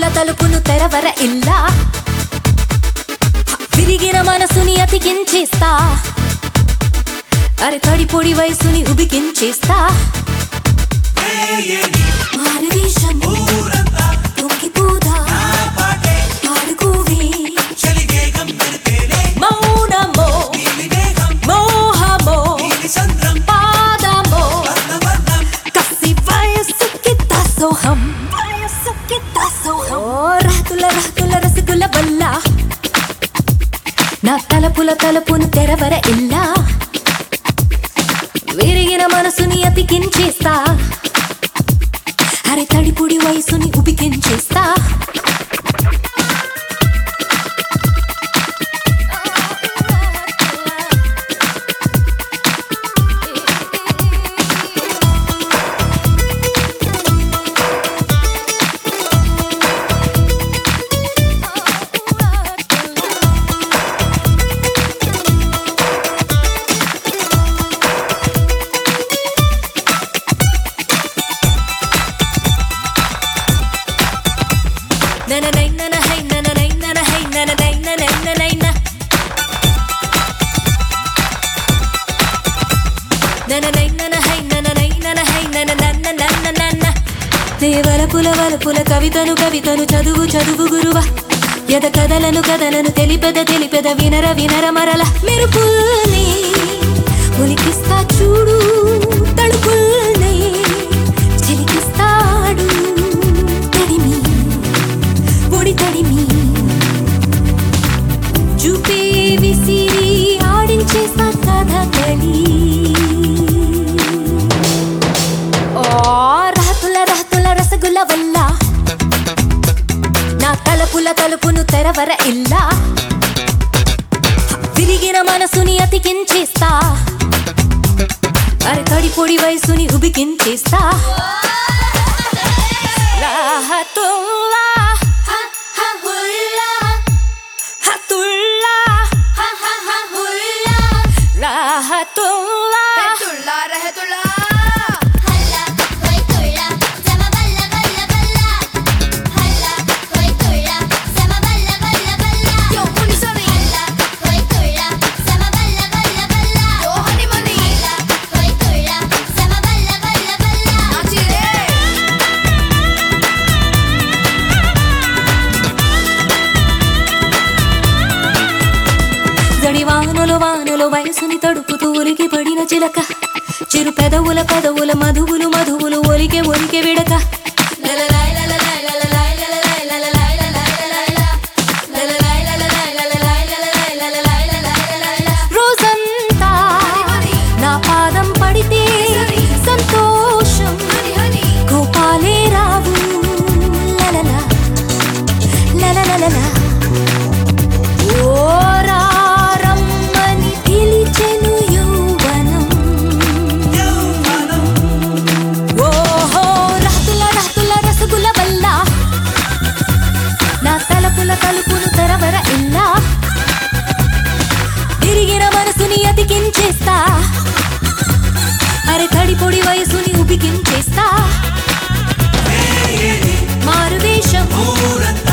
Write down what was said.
తలుపుల తలుపును తెరవర ఇల్లా విరిగిన మనసుని అతికించేస్తా అరే తడి పొడి వయసుని ఉబికించేస్తా మారువేషం పొంగిపోదా ఆడుకోవే మౌనమో మోహమో పాదమో కసి వయస్సుకి దాసోహం వయస్సుకి దాసోహం ఓ రాతుల రాతుల రసగుల వల్ల నా తలపుల తలుపును తెరవర ఇల్లా విరిగిన మనసుని అతికించేస్తా అరే తడిపుడి వయసుని ఉబికించేస్తా నననై ననహై నననై ననహై నననై ననై ననై న. నననై ననహై నననై ననహై నననన్ననన్ననన్న. దేవలపుల వలపుల కవితను కవితను చదువు చదువు గురువ ఎద కథలను కథలను తెలిపెద తెలిపెద వినర వినర మరల మెరుపుల్ని ఉలికిస్తా చూడు తడుపుల్ని చిలికిస్తాడు తడిమి పొడి తడిమి చూపే విసిరి ఆడించేస్తా కథకళి ఓ రాతుల రాతుల రసగుల వల్ల నా తలపుల తలుపును తెరవర ఇల్లా విరిగిన మనసుని అతికించేస్తా అరే తడి పొడి వయసుని ఉబికించేస్తా రాహతుల్లా హతుల్లా రాహతుల్లా తుల్లా రహతుల్లా హల్లా హోయ్ తుళ్ళా జమ బల్ల బల్ల బల్ల హల్లా హోయ్ తుళ్ళా జమ బల్ల బల్ల బల్ల యో మునిసని హల్లా హోయ్ తుళ్ళా జమ బల్ల బల్ల బల్ల యో హనిమని హల్లా హోయ్ తుళ్ళా జమ బల్ల బల్ల బల్ల నాచిరే జడి వానులు వానులు వయసుని తడుపుతూ ఉలికి పడిన చిలక చిరు పెదవుల పెదవుల మధువులు మధువులు ఒలికే ఒలికే విడక రోజంతా నా పాదం పడితే సంతోషం హని హని కోపాలే రావు లలలా లలలలలా ఓరారమ్మని పిలిచెను యౌవనం ఓహో రాతుల రాతుల రసగుల వల్ల నా తలపుల తలుపును తెరవర ఇల్లా తిరిగిన మనసుని అతికించేస్తా అరే తడి పొడి వయసుని ఉబికించేస్తా మారువేషం ఊరంతా